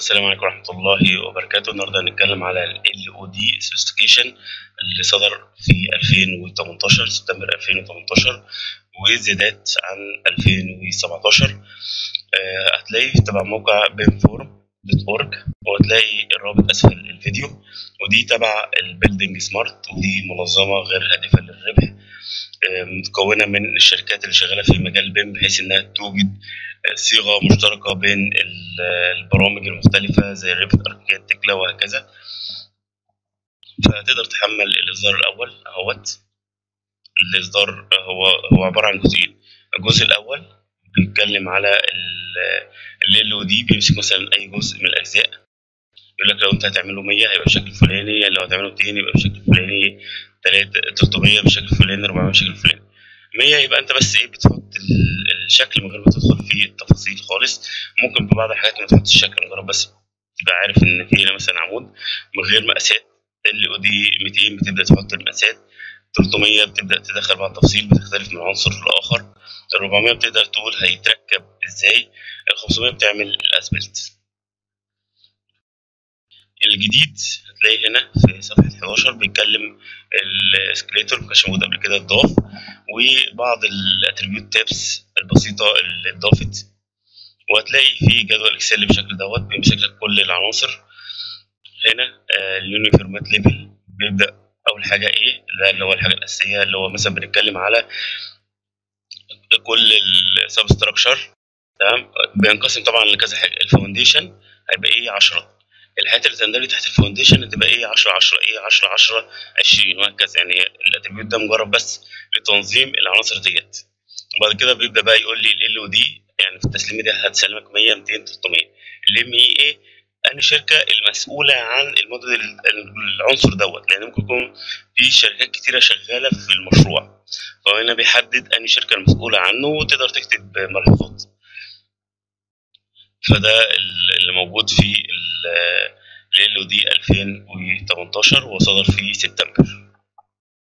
السلام عليكم ورحمة الله وبركاته النهاردة هنتكلم على ال LOD Specification اللي صدر في 2018 سبتمبر 2018 وزيادات عن 2017 آه، هتلاقيه تبع موقع بيمفورم.org وهتلاقي الرابط أسفل الفيديو ودي تبع البيلدينج سمارت ودي منظمة غير هادفة للربح آه، متكونة من الشركات اللي شغالة في مجال بيم بحيث إنها توجد صيغة مشتركة بين البرامج المختلفة زي ريفت أركيد تكلا وهكذا فتقدر تحمل الإصدار الأول أهوت الإصدار هو هو عبارة عن جزئين الجزء الأول بيتكلم على ال ال دي بيمسك مثلا أي جزء من الأجزاء يقول لك لو أنت هتعمله 100 هيبقى بالشكل الفلاني لو هتعمله 200 يبقى بالشكل الفلاني 300 بالشكل الفلاني 400 بالشكل الفلاني 100 يبقى انت بس ايه بتحط الشكل من غير ما تدخل في التفاصيل خالص ممكن في بعض الحاجات ما تحطش الشكل مجرد بس تبقى عارف ان في هنا مثلا عمود من غير مقاسات ال او دي 200 بتبدا تحط المقاسات 300 بتبدا تدخل بعض التفاصيل بتختلف من عنصر لاخر ال 400 بتقدر تقول هيتركب ازاي ال 500 بتعمل الاسبلت الجديد هتلاقي هنا في صفحة 11 بيتكلم السكليتور مكانش موجود قبل كده اتضاف وبعض الاتريبيوت تابس البسيطة اللي اتضافت وهتلاقي في جدول اكسل بالشكل دوت بيمسك لك كل العناصر هنا اليونيفورمات ليفل بيبدأ أول حاجة إيه ده اللي هو الحاجة الأساسية اللي هو مثلا بنتكلم على كل السبستراكشر تمام بينقسم طبعا لكذا حاجة الفاونديشن هيبقى إيه 10 الحاجات اللي تندرج تحت الفاونديشن هتبقى ايه 10 10 ايه 10 10 20 وهكذا يعني الاتريبيوت ده مجرد بس لتنظيم العناصر ديت وبعد كده بيبدا بقى يقول لي ال او دي يعني في التسليمه دي هتسلمك 100 200 300 الام اي ايه انهي شركه المسؤوله عن الموديل العنصر دوت لان ممكن يكون في شركات كتيره شغاله في المشروع فهنا بيحدد انهي شركه المسؤوله عنه وتقدر تكتب ملحوظات فده اللي موجود في ال ال دي 2018 وصدر في سبتمبر